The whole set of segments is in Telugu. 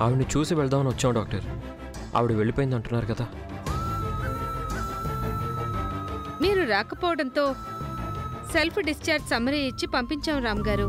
ఆవిడని చూసి వెళ్దామని వచ్చాం డాక్టర్ ఆవిడ వెళ్ళిపోయింది అంటున్నారు కదా మీరు రాకపోవడంతో సెల్ఫ్ డిశ్చార్జ్ సమ్మరీ ఇచ్చి పంపించాం రామ్ గారు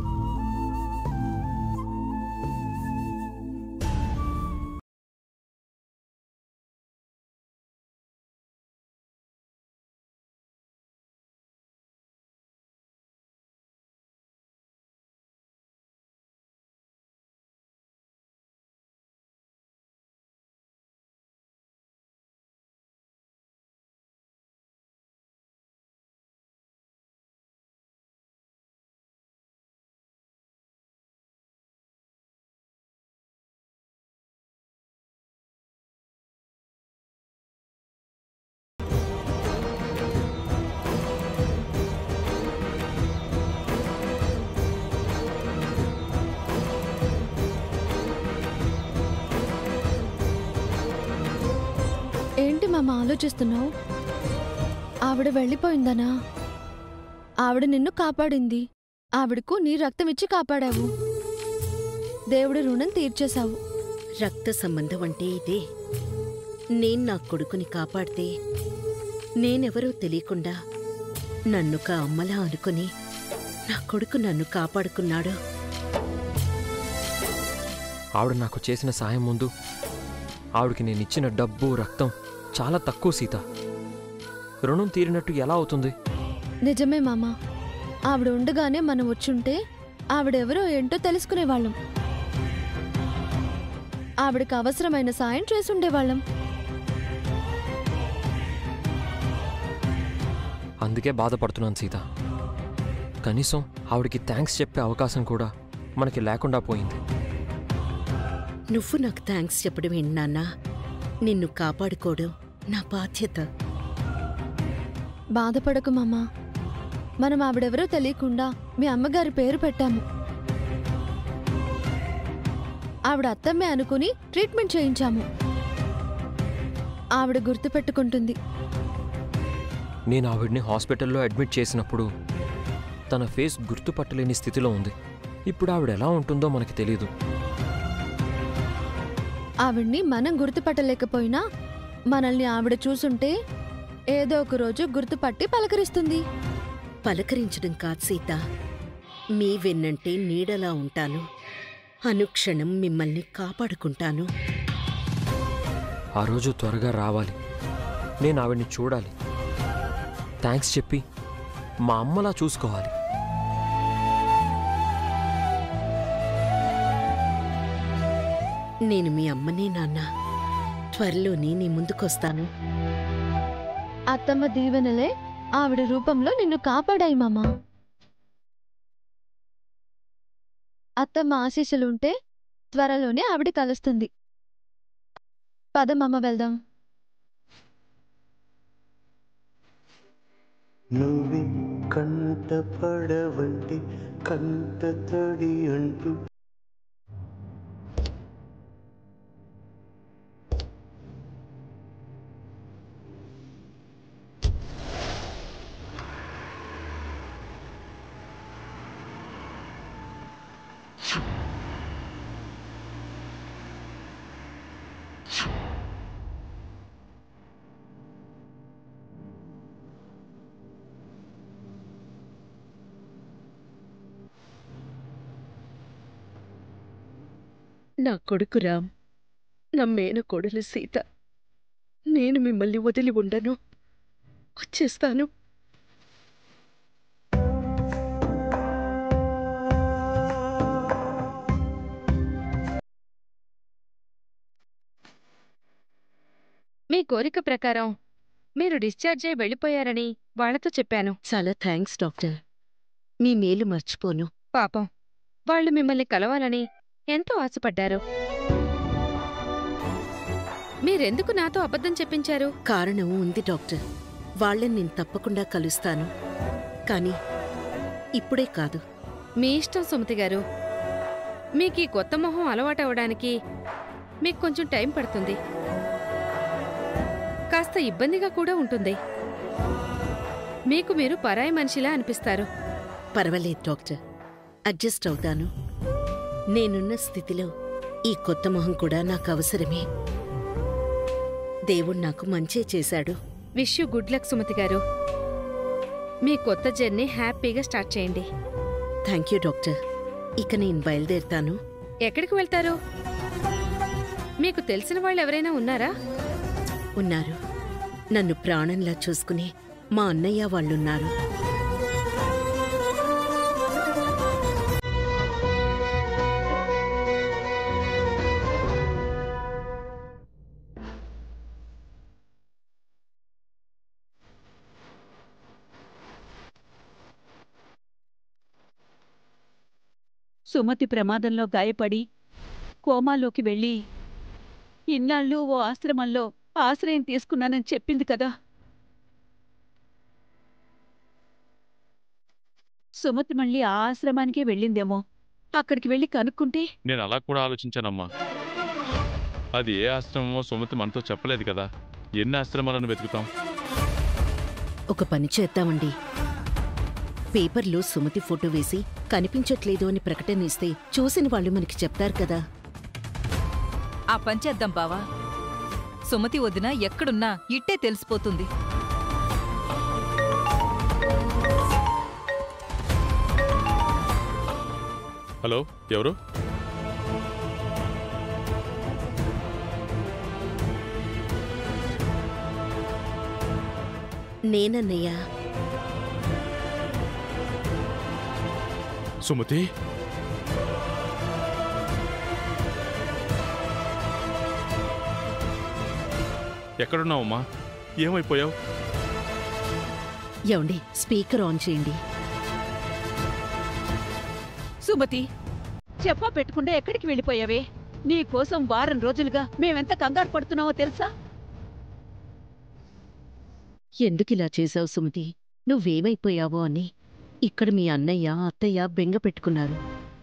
ఏంటి మామ ఆలోచిస్తున్నావు ఆవిడ వెళ్ళిపోయిందనా ఆవిడ నిన్ను కాపాడింది ఆవిడకు నీ రక్తం ఇచ్చి కాపాడావు దేవుడి రుణం తీర్చేశావు రక్త సంబంధం అంటే ఇదే నేను నా కొడుకుని కాపాడితే నేనెవరో తెలియకుండా నన్నుక అమ్మలా అనుకుని నా కొడుకు నన్ను కాపాడుకున్నాడు ఆవిడ నాకు చేసిన సాయం ముందు ఆవిడకి నేను ఇచ్చిన డబ్బు రక్తం చాలా తక్కువ సీత రుణం తీరినట్టు ఎలా అవుతుంది నిజమే మామ ఆవిడ ఉండగానే మనం వచ్చుంటే ఆవిడెవరో ఏంటో తెలుసుకునేవాళ్ళం ఆవిడకి అవసరమైన సాయం చేసుండేవాళ్ళం అందుకే బాధపడుతున్నాను సీత కనీసం ఆవిడకి థ్యాంక్స్ చెప్పే అవకాశం కూడా మనకి లేకుండా పోయింది నువ్వు నాకు థ్యాంక్స్ చెప్పడం ఏంటి నాన్నా నిన్ను కాపాడుకోవడం నా బాధ్యత బాధపడకు మామ మనం ఆవిడెవరో తెలియకుండా మీ అమ్మగారి పేరు పెట్టాము ఆవిడ అత్తమ్మే అనుకుని ట్రీట్మెంట్ చేయించాము ఆవిడ గుర్తుపెట్టుకుంటుంది నేను ఆవిడ్ని హాస్పిటల్లో అడ్మిట్ చేసినప్పుడు తన ఫేస్ గుర్తుపట్టలేని స్థితిలో ఉంది ఇప్పుడు ఆవిడ ఎలా ఉంటుందో మనకి తెలియదు ఆవిడ్ని మనం గుర్తుపట్టలేకపోయినా మనల్ని ఆవిడ చూసుంటే ఏదో ఒక రోజు గుర్తుపట్టి పలకరిస్తుంది పలకరించడం కాదు సీత మీ వెన్నంటే నీడలా ఉంటాను అనుక్షణం మిమ్మల్ని కాపాడుకుంటాను ఆ రోజు త్వరగా రావాలి నేను ఆవిడ్ని చూడాలి థ్యాంక్స్ చెప్పి మా అమ్మలా చూసుకోవాలి నేను మీ అమ్మనే నాన్న త్వరలోనే నీ ముందుకొస్తాను అత్తమ్మ దీవెనలే ఆవిడ రూపంలో నిన్ను కాపాడాయి మామా అత్తమ్మ ఆశీస్సులుంటే త్వరలోనే ఆవిడ కలుస్తుంది పదమమ్మ వెళ్దాం నువ్వే కంట పడవంటి కంట తడి అంటూ నా కొడుకు రామ్ నా మేన కొడులు సీత నేను మిమ్మల్ని వదిలి ఉండను వచ్చేస్తాను మీ కోరిక ప్రకారం మీరు డిశ్చార్జ్ అయి వెళ్ళిపోయారని వాళ్లతో చెప్పాను చాలా థ్యాంక్స్ డాక్టర్ మీ మేలు మర్చిపోను పాపం వాళ్ళు మిమ్మల్ని కలవాలని ఎంతో ఆశపడ్డారు మీరెందుకు నాతో అబద్ధం చెప్పించారు కారణం ఉంది డాక్టర్ వాళ్ళని నేను తప్పకుండా కలుస్తాను కానీ ఇప్పుడే కాదు మీ ఇష్టం సుమతి గారు మీకు ఈ కొత్త మొహం అలవాటవడానికి మీకు కొంచెం టైం పడుతుంది కాస్త ఇబ్బందిగా కూడా ఉంటుంది మీకు మీరు పరాయి మనిషిలా అనిపిస్తారు పర్వాలేదు డాక్టర్ అడ్జస్ట్ అవుతాను నేనున్న స్థితిలో ఈ కొత్త మొహం కూడా నాకు అవసరమే దేవుడు నాకు మంచే చేశాడు wish you good luck Sumathi garu మీ కొత్త జర్నీ హ్యాపీగా స్టార్ట్ చేయండి థ్యాంక్ యూ డాక్టర్ ఇక నేను బయలుదేరుతాను ఎక్కడికి వెళ్తారు మీకు తెలిసిన వాళ్ళు ఎవరైనా ఉన్నారా ఉన్నారు నన్ను ప్రాణంలా చూసుకుని మా అన్నయ్య వాళ్ళున్నారు సుమతి ప్రమాదంలో గాయపడి కోమాలోకి వెళ్ళి ఇన్నాళ్ళు ఓ ఆశ్రమంలో ఆశ్రయం తీసుకున్నానని చెప్పింది కదా సుమతి మళ్ళీ ఆ ఆశ్రమానికే వెళ్ళిందేమో అక్కడికి వెళ్ళి కనుక్కుంటే నేను అలా కూడా ఆలోచించానమ్మా అది ఏ ఆశ్రమమో సుమతి మనతో చెప్పలేదు కదా ఎన్ని ఆశ్రమాలను వెతుకుతాం ఒక పని చేద్దామండి పేపర్లో సుమతి ఫోటో వేసి కనిపించట్లేదు అని ప్రకటన ఇస్తే చూసిన వాళ్ళు మనకి చెప్తారు కదా ఆ పని చేద్దాం బావా సుమతి వదిన ఎక్కడున్నా ఇట్టే తెలిసిపోతుంది హలో ఎవరు నేనన్నయ్యా సుమతి ఎక్కడున్నావమ్మా ఏమైపోయావు ఏమండి స్పీకర్ ఆన్ చేయండి సుమతి చెప్పా పెట్టకుండా ఎక్కడికి వెళ్ళిపోయావే నీ కోసం వారం రోజులుగా మేమెంత కంగారు పడుతున్నావో తెలుసా ఎందుకిలా చేశావు సుమతి నువ్వేమైపోయావో అని ఇక్కడ మీ అన్నయ్య అత్తయ్య బెంగ పెట్టుకున్నారు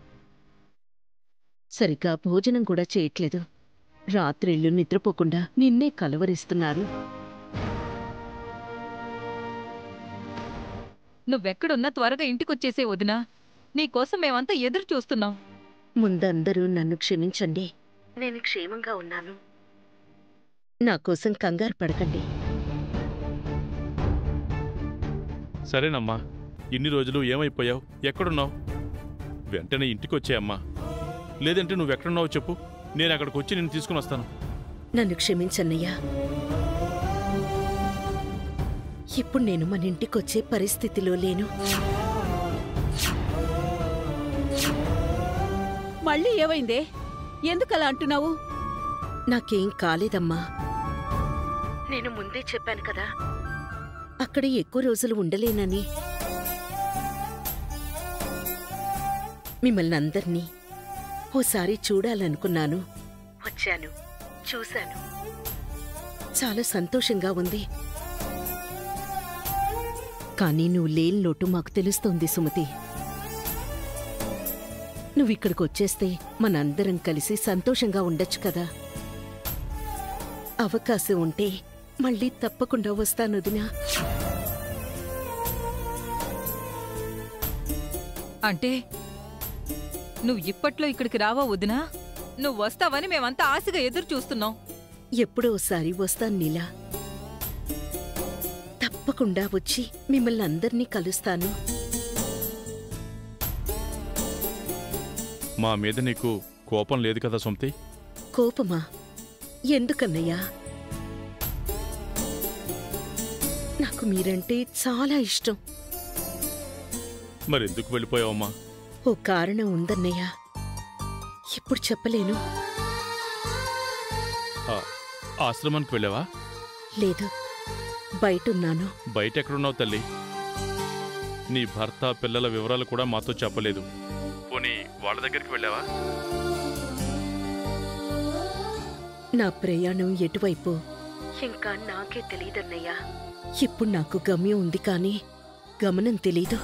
సరిగ్గా భోజనం కూడా చేయట్లేదు రాత్రిళ్ళు నిద్రపోకుండా నిన్నే కలవరిస్తున్నారు నువ్వెక్కడున్నా త్వరగా ఇంటికొచ్చేసే వదినా నీకోసం మేమంతా ఎదురు చూస్తున్నాం ముందందరూ నన్ను క్షమించండి నేను క్షేమంగా ఉన్నాను నా కోసం కంగారు పడకండి సరేనమ్మా ఇన్ని రోజులు ఏమైపోయావు ఎక్కడున్నావు వెంటనే ఇంటికి వచ్చాయమ్మా లేదంటే నువ్వు ఎక్కడున్నావో చెప్పు నేను అక్కడికి వచ్చి నిన్ను తీసుకుని వస్తాను నన్ను క్షమించన్నయ్యా ఇప్పుడు నేను మన ఇంటికొచ్చే పరిస్థితిలో లేను మళ్ళీ ఏమైందే ఎందుకలా అంటున్నావు నాకేం కాలేదమ్మా నేను ముందే చెప్పాను కదా అక్కడ ఎక్కువ రోజులు ఉండలేనని మిమ్మల్ని అందర్నీ ఓసారి చూడాలనుకున్నాను వచ్చాను చూశాను చాలా సంతోషంగా ఉంది కానీ నువ్వు లేని లోటు మాకు తెలుస్తోంది సుమతి నువ్విక్కడికి వచ్చేస్తే మనందరం కలిసి సంతోషంగా ఉండొచ్చు కదా అవకాశం ఉంటే మళ్ళీ తప్పకుండా వస్తాను వదినా అంటే నువ్వు ఇప్పట్లో ఇక్కడికి రావా వదినా నువ్వు వస్తావని మేమంతా ఆశగా ఎదురు చూస్తున్నాం ఎప్పుడో ఒకసారి వస్తాను నీలా తప్పకుండా వచ్చి మిమ్మల్ని అందరినీ కలుస్తాను మా మీద నీకు కోపం లేదు కదా సొంతి కోపమా ఎందుకన్నయ్యా నాకు మీరంటే చాలా ఇష్టం మరెందుకు వెళ్ళిపోయావమ్మా ఓ కారణం ఉందన్నయ్యా ఇప్పుడు చెప్పలేను ఆ, ఆశ్రమానికి వెళ్ళావా లేదు బయటున్నాను బయట ఎక్కడున్నావు తల్లి నీ భర్త పిల్లల వివరాలు కూడా మాతో చెప్పలేదు పోనీ వాళ్ళ దగ్గరికి వెళ్ళావా నా ప్రయాణం ఎటువైపు ఇంకా నాకే తెలియదన్నయ్యా ఇప్పుడు నాకు గమ్యం ఉంది కానీ గమనం తెలీదు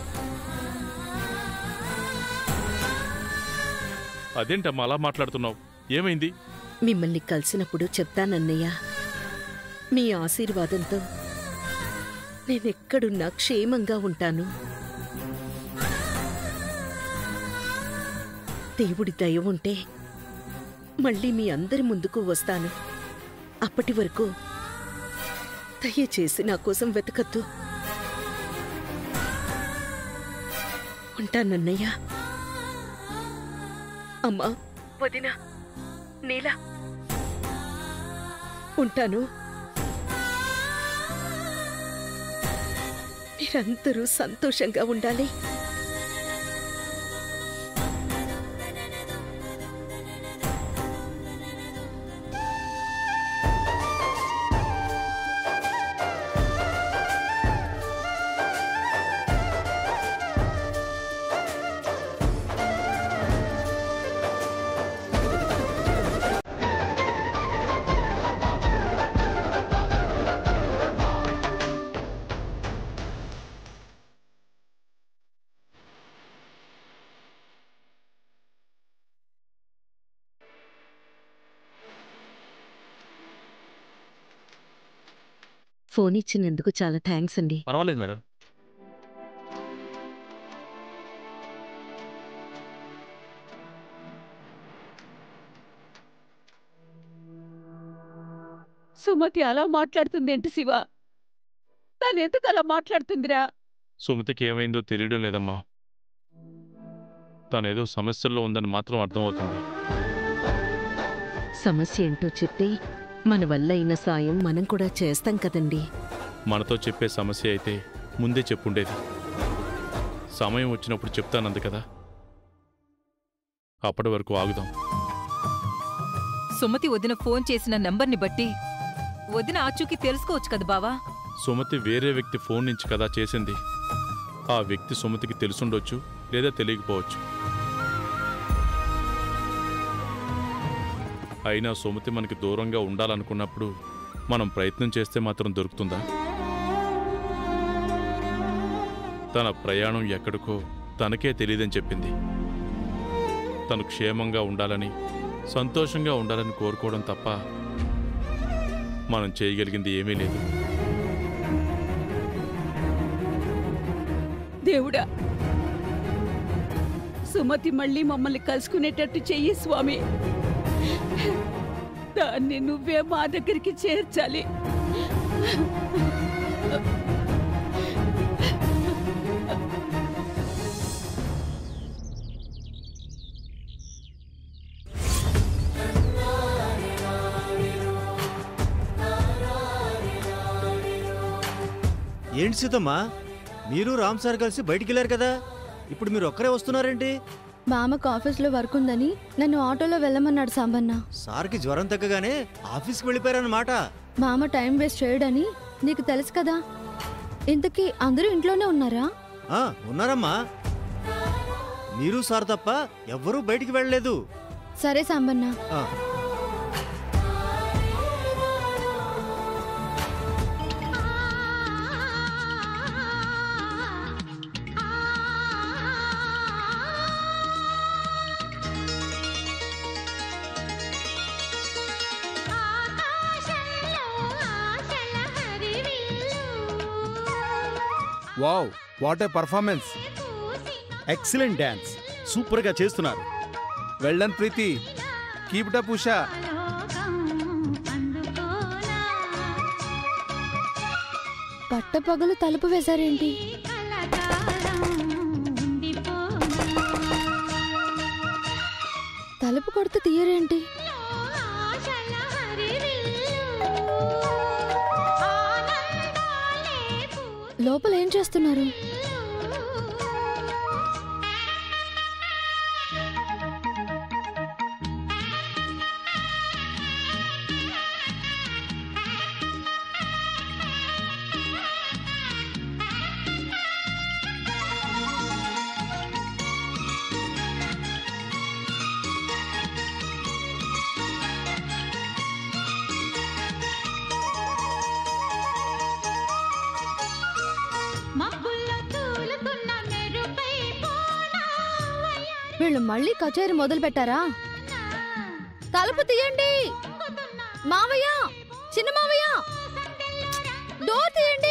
అదేంటమ్మా అలా మాట్లాడుతున్నావు ఏమైంది మిమ్మల్ని కలిసినప్పుడు చెప్తానన్నయ్యా మీ ఆశీర్వాదంతో నేనెక్కడున్నా క్షేమంగా ఉంటాను దేవుడి దయ ఉంటే మళ్ళీ మీ అందరి ముందుకు వస్తాను అప్పటి వరకు దయచేసి నా కోసం వెతకద్దు ఉంటానన్నయ్య అమ్మా వదినా నీలా ఉంటాను మీరందరూ సంతోషంగా ఉండాలి ఫోన్ ఇచ్చినందుకు చాలా థ్యాంక్స్ అండి పర్వాలేదు మేడం సుమతి అలా మాట్లాడుతుంది ఏంటి శివ తను ఎందుకు అలా మాట్లాడుతుందిరా సుమతికి ఏమైందో తెలియడం లేదమ్మా తనేదో సమస్యల్లో ఉందని మాత్రం అర్థమవుతుంది సమస్య ఏంటో చెప్తే మన వల్ల అయిన సాయం మనం కూడా చేస్తాం కదండి మనతో చెప్పే సమస్య అయితే ముందే చెప్పుండేది సమయం వచ్చినప్పుడు చెప్తానంది కదా అప్పటి వరకు ఆగుదాం సుమతి వదిన ఫోన్ చేసిన నంబర్ని బట్టి వదిన ఆచూకీ తెలుసుకోవచ్చు కదా బావా సుమతి వేరే వ్యక్తి ఫోన్ నుంచి కదా చేసింది ఆ వ్యక్తి సుమతికి తెలుసుండొచ్చు లేదా తెలియకపోవచ్చు అయినా సుమతి మనకి దూరంగా ఉండాలనుకున్నప్పుడు మనం ప్రయత్నం చేస్తే మాత్రం దొరుకుతుందా తన ప్రయాణం ఎక్కడికో తనకే తెలియదని చెప్పింది తను క్షేమంగా ఉండాలని సంతోషంగా ఉండాలని కోరుకోవడం తప్ప మనం చేయగలిగింది ఏమీ లేదు దేవుడా సుమతి మళ్ళీ మమ్మల్ని కలుసుకునేటట్టు చెయ్యి స్వామి దాన్ని నువ్వే మా దగ్గరికి చేర్చాలి ఏంటి సీతమ్మా మీరు రామ్ సార్ కలిసి బయటికి వెళ్ళారు కదా ఇప్పుడు మీరు ఒక్కరే వస్తున్నారేంటి మామకు ఆఫీస్లో వర్క్ ఉందని నన్ను ఆటోలో వెళ్ళమన్నాడు సాంబన్న సార్కి జ్వరం తగ్గగానే ఆఫీస్కి వెళ్ళిపోయారన్నమాట మామ టైం వేస్ట్ చేయడని నీకు తెలుసు కదా ఇంతకీ అందరూ ఇంట్లోనే ఉన్నారా ఆ, ఉన్నారమ్మా మీరు సార్ తప్ప ఎవ్వరూ బయటికి వెళ్ళలేదు సరే సాంబన్న ఆ, wow what a performance excellent dance సూపర్గా చేస్తున్నారు well done Preethi keep it up Usha పట్టపగలు తలుపు వేశారేంటి తలుపు కొడితే తీయరేంటి లోపల ఏం చేస్తున్నారు వీళ్ళు మళ్ళీ కచేరీ మొదలు పెట్టారా తలుపు తీయండి మావయ్య చిన్న మావయ్య డోర్ తీయండి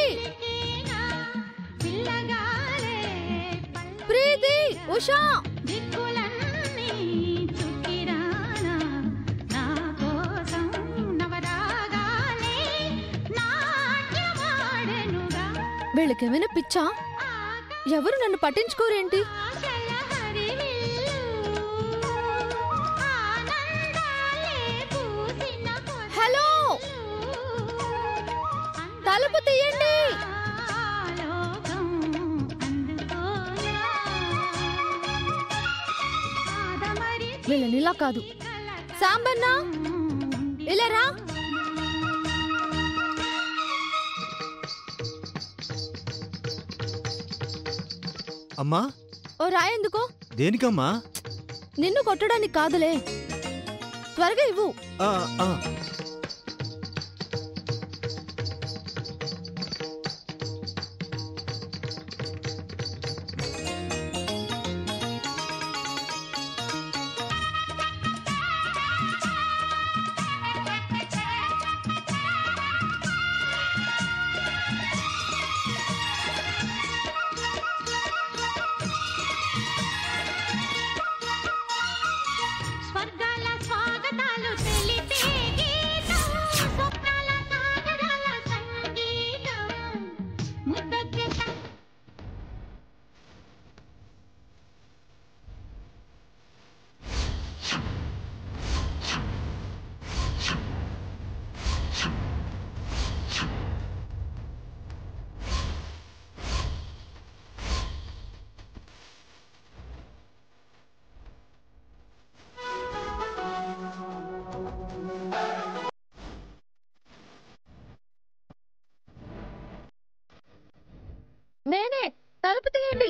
ప్రీతి ఉషా వీళ్ళకేమైనా పిచ్చా ఎవరు నన్ను పట్టించుకోరేంటి హలో తలుపు తీయండి వీళ్ళని ఇలా కాదు సాంబన్నా ఇలా రా అమ్మా ఓ రాయందుకో దేనికమ్మా నిన్ను కొట్టడానికి కాదులే త్వరగా ఇవ్వు ఆ, ఆ. స్వర్గాల స్వాగతాలు తెలిపే గీతం స్వప్నాల సాగరాల సంగీతం ముద్దొచ్చే నేనే తలుపు తీయండి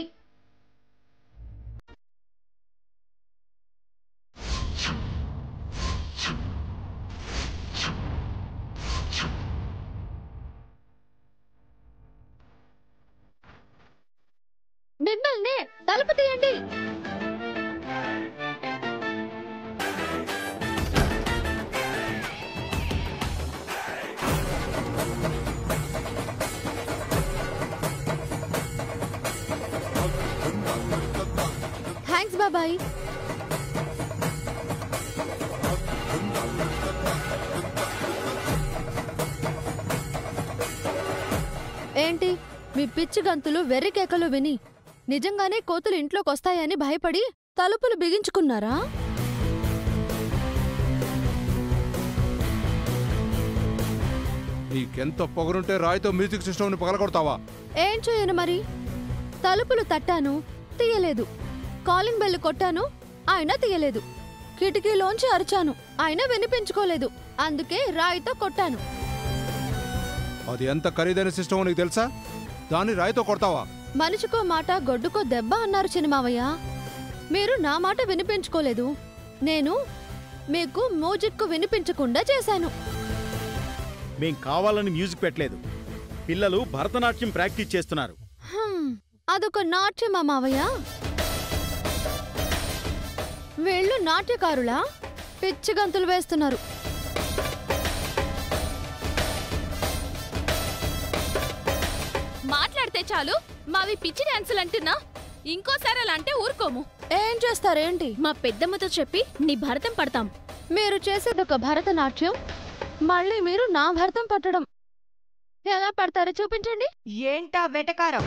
మిమ్మల్ని తలుపు తీయండి థ్యాంక్స్ బాబాయ్ ఏంటి మీ పిచ్చి గంతులు వెర్రి కేకలు విని నిజంగానే కోతులు ఇంట్లోకి వస్తాయని భయపడి తలుపులు బిగించుకున్నారా నీకెంత పొగరుంటే రాయితో మ్యూజిక్ సిస్టమ్ని పగలగొడతావా ఏం చేయను మరి తలుపులు తట్టాను తీయలేదు కాలింగ్ బెల్ కొట్టాను ఆయన తీయలేదు కిటికీలోంచి అరిచాను ఆయన వినిపించుకోలేదు అందుకే రాయితో కొట్టాను అది ఎంత ఖరీదైన సిస్టమ్ నీకు తెలుసా దాన్ని రాయితో కొడతావా మనిషికో మాట గొడ్డుకో దెబ్బ అన్నారు చిన్నమావయ్య మీరు నా మాట వినిపించుకోలేదు నేను మీకు మ్యూజిక్ వినిపించకుండా చేశాను మేం కావాలని మ్యూజిక్ పెట్టలేదు పిల్లలు భరతనాట్యం ప్రాక్టీస్ చేస్తున్నారు హ్మ్, అదొక నాట్యమా మావయ్య వీళ్ళు నాట్యకారులా పిచ్చి గంతులు వేస్తున్నారు మాట్లాడితే చాలు మావి పిచ్చి డాన్సులు అంటున్నా ఇంకోసారి అలా అంటే ఊరుకోము ఏం చేస్తారేంటి మా పెద్దమ్మతో చెప్పి నీ భరతం పడతాం మీరు చేసేది ఒక భరతనాట్యం మళ్ళీ మీరు నా భరతం పట్టడం ఎలా పడతారో చూపించండి ఏంటా వెటకారం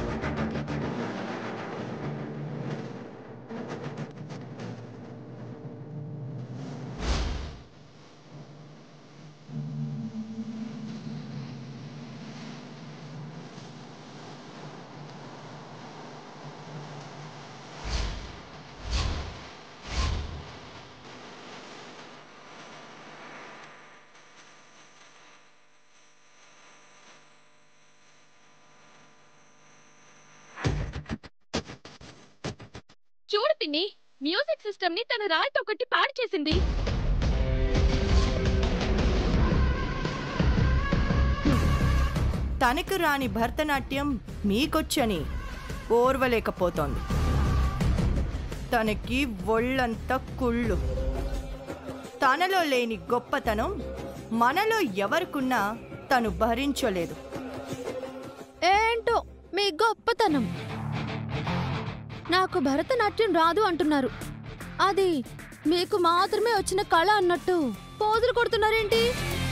చూడు పిన్ని మ్యూజిక్ సిస్టమ్ ని తన రాయితో కొట్టి పాడు చేసింది తనకు రాని భరతనాట్యం మీకొచ్చని ఓర్వలేకపోతోంది తనకి ఒళ్ళంత కుళ్ళు తనలో లేని గొప్పతనం మనలో ఎవరికున్నా తను భరించలేదు ఏంటో మీ గొప్పతనం నాకు భరతనాట్యం రాదు అంటున్నారు అది మీకు మాత్రమే వచ్చిన కళ అన్నట్టు పోజులు కొడుతున్నారేంటి